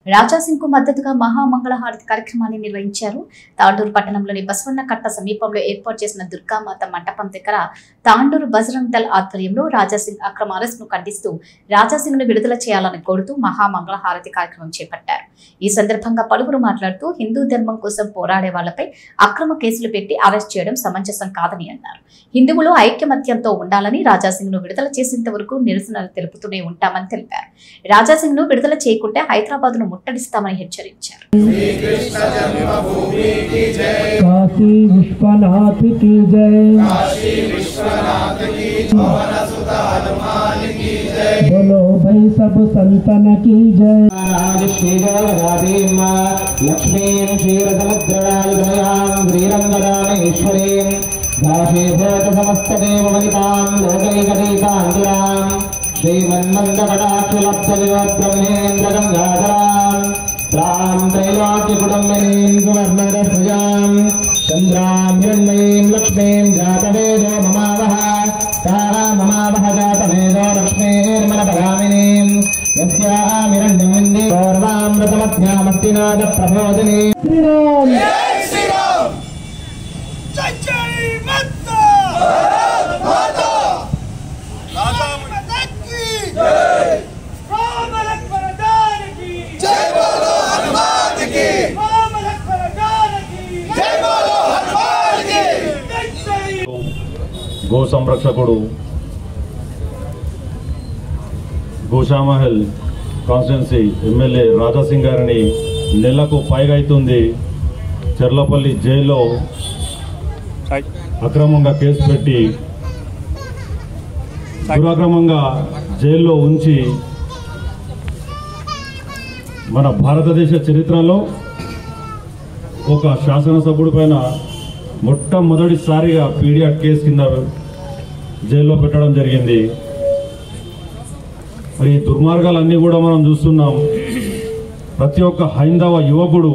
రాజాసింగ్ కు మద్దతుగా మహామంగళహారతి కార్యక్రమాన్ని నిర్వహించారు తాండూరు పట్టణంలోని బసవన్న కట్ట సమీపంలో ఏర్పాటు చేసిన దుర్గామాత మంటపం దగ్గర తాండూరు బజరంగ్ దళ్ ఆధ్వర్యంలో రాజాసింగ్ అక్రమ అరెస్ట్ ను ఖండిస్తూ రాజాసింగ్ ను విడుదల చేయాలని కోరుతూ మహామంగళహారతి కార్యక్రమం చేపట్టారు ఈ సందర్భంగా పలువురు మాట్లాడుతూ హిందూ ధర్మం కోసం పోరాడే వాళ్లపై అక్రమ కేసులు పెట్టి అరెస్ట్ చేయడం సమంజసం కాదని అన్నారు హిందువులు ఐక్యమత్యంతో ఉండాలని రాజాసింగ్ ను విడుదల చేసేంత వరకు నిరసనలు తెలుపుతూనే ఉంటామని తెలిపారు రాజాసింగ్ ను విడుదల చేయకుంటే హైదరాబాద్ ను ముట్టడిస్తామని హెచ్చరించారు काशी विश्वनाथ की जय बोलो भाई सब संतन की जय लक्ष्मीं क्षीरसमुद्रयां श्रीरङ्गरामेश्वरीं दाशीभूतसमस्तदेवमलितां लोकैकदैकाङ्गिरां श्रीमन्मन्दकटाक्षलब्धविवब्रह्मेन्द्रगङ्गाधरां तां त्रैलोक्यकुटुम्बिनीं सुवर्णरथुजां चन्द्रां हिरण्मयीं लक्ष्मीं जातवेदो ममावह ताः ममावह जातवेदो लक्ष्मीर्मलपगामिनीं यस्यामिरण्यमिन्दे गौरवामृतमध्यामस्ति नादप्रबोधिनी श्री राम जय जय माता माता राजा माता की जय राम लक्ष्मण जान की जय बोलो हनुमान की राम लक्ष्मण जान की जय बोलो हनुमान की जय जय గో సంరక్షకుడు గోషామహల్ కాన్స్టిట్యున్సీ ఎమ్మెల్యే రాజాసింగ్ గారిని నెలకు పైగా అవుతుంది చెర్లపల్లి జైల్లో అక్రమంగా కేసు పెట్టి దురాక్రమంగా జైల్లో ఉంచి మన భారతదేశ చరిత్రలో ఒక శాసనసభ్యుడి పైన మొట్టమొదటిసారిగా పీడియాట్ కేసు కింద జైల్లో పెట్టడం జరిగింది మరి ఈ దుర్మార్గాలన్నీ కూడా మనం చూస్తున్నాం ప్రతి ఒక్క హైందవ యువకుడు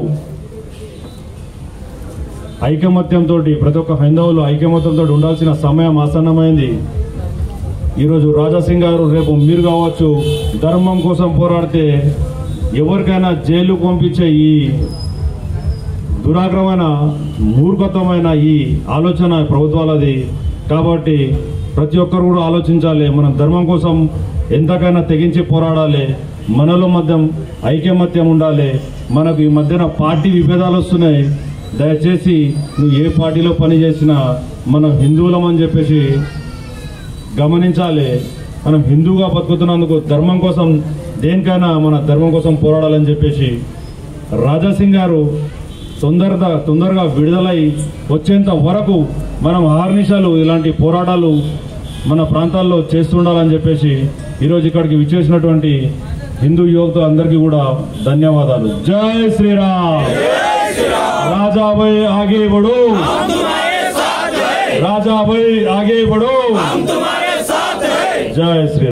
ఐకమత్యంతో ప్రతి ఒక్క హైందవులు ఐకమత్యంతో ఉండాల్సిన సమయం ఆసన్నమైంది ఈరోజు రాజాసింగ్ గారు రేపు మీరు కావచ్చు ధర్మం కోసం పోరాడితే ఎవరికైనా జైలు పంపించే ఈ దురాగ్రమైన మూర్ఖత్వమైన ఈ ఆలోచన ప్రభుత్వాలది కాబట్టి ప్రతి ఒక్కరు కూడా ఆలోచించాలి మనం ధర్మం కోసం ఎంతకైనా తెగించి పోరాడాలి మనలో మధ్య ఐకమత్యం ఉండాలి మనకు ఈ మధ్యన పార్టీ విభేదాలు వస్తున్నాయి దయచేసి నువ్వు ఏ పార్టీలో పని చేసినా మనం హిందువులం అని చెప్పేసి గమనించాలి మనం హిందూగా బతుకుతున్నందుకు ధర్మం కోసం దేనికైనా మన ధర్మం కోసం పోరాడాలని చెప్పేసి రాజాసింగ్ గారు తొందరగా తొందరగా విడుదలై వచ్చేంత వరకు మనం ఆర్నిషాలు ఇలాంటి పోరాటాలు మన ప్రాంతాల్లో చేస్తుండాలని చెప్పేసి ఈరోజు ఇక్కడికి విచ్చేసినటువంటి హిందూ యువత అందరికీ కూడా ధన్యవాదాలు జై శ్రీరామ్ రాజాభై ఆగే బడు రాజాభై ఆగే బడు జై శ్రీరామ్